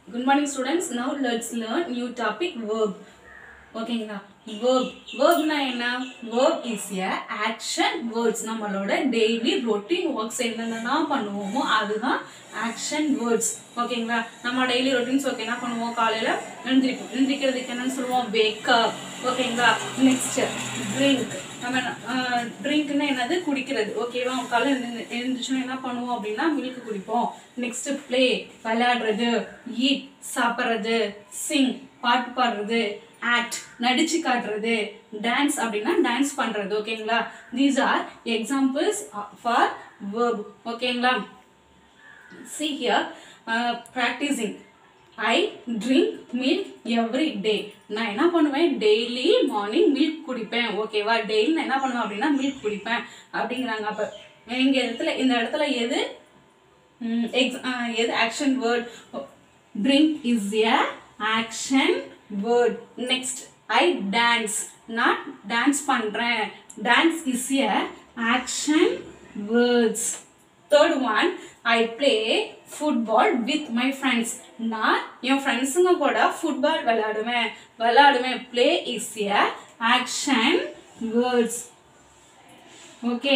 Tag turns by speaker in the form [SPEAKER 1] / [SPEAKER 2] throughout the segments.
[SPEAKER 1] Good morning students. Now let's learn new topic verb. ஓகேங்களா verb verbனா என்ன verb is a action words நம்மளோட daily routine works என்னென்னலாம் பண்ணுவோமோ அதுதான் action words ஓகேங்களா நம்ம டெய்லி ரொட்டீன்ஸ் ஒர்க் என்ன பண்ணுவோம் காலையில் எழுந்திரிப்போம் எழுந்திரிக்கிறதுக்கு என்னன்னு சொல்லுவோம் wake up ஓகேங்களா நெக்ஸ்ட் ட்ரிங்க் நம்ம ட்ரிங்க்னா என்னது குடிக்கிறது ஓகேவா காலையில் எழுந்து எழுந்திரிச்சோன்னா என்ன பண்ணுவோம் அப்படின்னா மில்க் குடிப்போம் நெக்ஸ்ட் ப்ளே விளையாடுறது ஈட் சாப்பிட்றது சிங் பாட்டு பாடுறது ஆக்ட் நடிச்சு காட்டுறது டான்ஸ் அப்படின்னா டான்ஸ் பண்றது ஓகேங்களா these are examples for verb ஓகேங்களா see here uh, practicing I drink milk every day நான் என்ன பண்ணுவேன் டெய்லி மார்னிங் மில்க் குடிப்பேன் ஓகேவா டெய்லி நான் என்ன பண்ணுவேன் அப்படின்னா மில்க் குடிப்பேன் அப்படிங்கிறாங்க அப்போ இங்க இடத்துல இந்த இடத்துல எது ம், ex- ஆ, எது action word drink is a action word next I dance நான் டான்ஸ் பண்ணுறேன் dance is a action words third one I play football with my friends நான் என் ஃப்ரெண்ட்ஸுங்க கூட ஃபுட்பால் விளையாடுவேன் விளையாடுவேன் play is a action words okay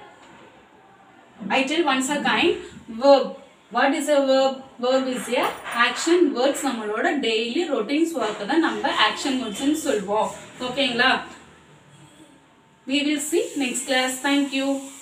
[SPEAKER 1] I tell once again verb. What is a verb? Verb is a action words நம்மளோட daily routines work தான் நம்ம action words ன்னு சொல்வோம் ஓகேங்களா we will see next class thank you